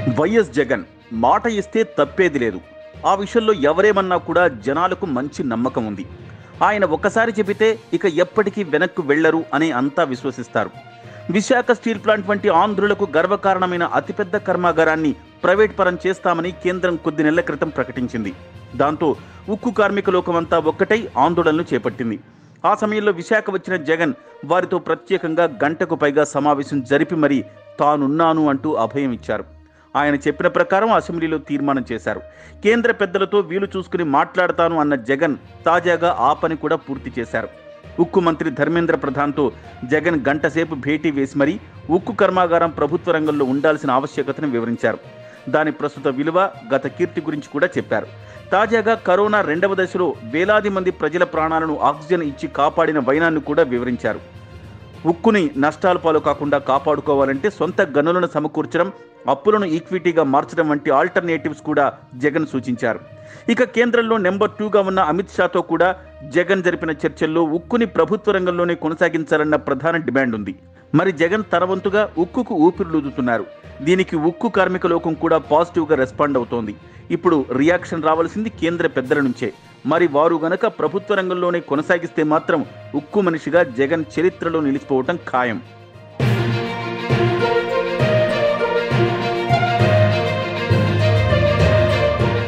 YS Jagan మాట ఇస్తే తప్పేది లేదు ఆ విషయంలో ఎవరేమన్నా కూడా జనాలకు మంచి నమ్మకం ఉంది ఆయన ఒక్కసారి చెబితే ఇక ఎప్పటికీ వెనక్కు వెళ్లరు అని అంతా విశ్వసిస్తారు విశాఖ స్టీల్ ప్లాంట్ వంటి ఆంధ్రులకు గర్వకారణమైన అతిపెద్ద కర్మాగారాన్ని ప్రైవేట్ పరం చేస్తామని కేంద్రం కొద్ది నెలల క్రితం ప్రకటించింది దాంతో ఉక్కు కార్మిక లోకమంతా ఒక్కటై ఆందోళనలు చేపట్టింది ఆ సమయంలో విశాఖ వచ్చిన జగన్ వారితో ప్రత్యేకంగా గంటకు పైగా సమావేశం జరిపి మరీ తానున్నాను అంటూ అభయం ఇచ్చారు ఆయన చెప్పిన ప్రకారం అసెంబ్లీలో తీర్మానం చేశారు కేంద్ర పెద్దలతో వీలు చూసుకుని మాట్లాడతాను అన్న జగన్ తాజాగా ఆ పని కూడా పూర్తి చేశారు ఉక్కు మంత్రి ధర్మేంద్ర ప్రధాన్తో జగన్ గంటసేపు భేటీ వేసి మరీ ఉక్కు కర్మాగారం ప్రభుత్వ రంగంలో ఉండాల్సిన ఆవశ్యకతను వివరించారు దాని ప్రస్తుత విలువ గత కీర్తి గురించి కూడా చెప్పారు తాజాగా కరోనా రెండవ దశలో వేలాది మంది ప్రజల ప్రాణాలను ఆక్సిజన్ ఇచ్చి కాపాడిన వైనాన్ని కూడా వివరించారు ఉక్కుని నష్టాల పాలు కాకుండా కాపాడుకోవాలంటే సొంత గనులను సమకూర్చడం అప్పులను ఈక్విటీగా మార్చడం వంటి ఆల్టర్నేటివ్స్ కూడా జగన్ సూచించారు ఇక కేంద్రంలో నెంబర్ టూగా ఉన్న అమిత్ షాతో కూడా జగన్ జరిపిన చర్చల్లో ఉక్కుని ప్రభుత్వ రంగంలోనే కొనసాగించాలన్న ప్రధాన డిమాండ్ ఉంది మరి జగన్ తన వంతుగా ఉక్కుకు ఊపిరిలూదుతున్నారు దీనికి ఉక్కు కార్మిక లోకం కూడా పాజిటివ్గా రెస్పాండ్ అవుతోంది ఇప్పుడు రియాక్షన్ రావాల్సింది కేంద్ర పెద్దల నుంచే మరి వారు గనక ప్రభుత్వ రంగంలోనే కొనసాగిస్తే మాత్రం ఉక్కు మనిషిగా జగన్ చరిత్రలో నిలిచిపోవటం ఖాయం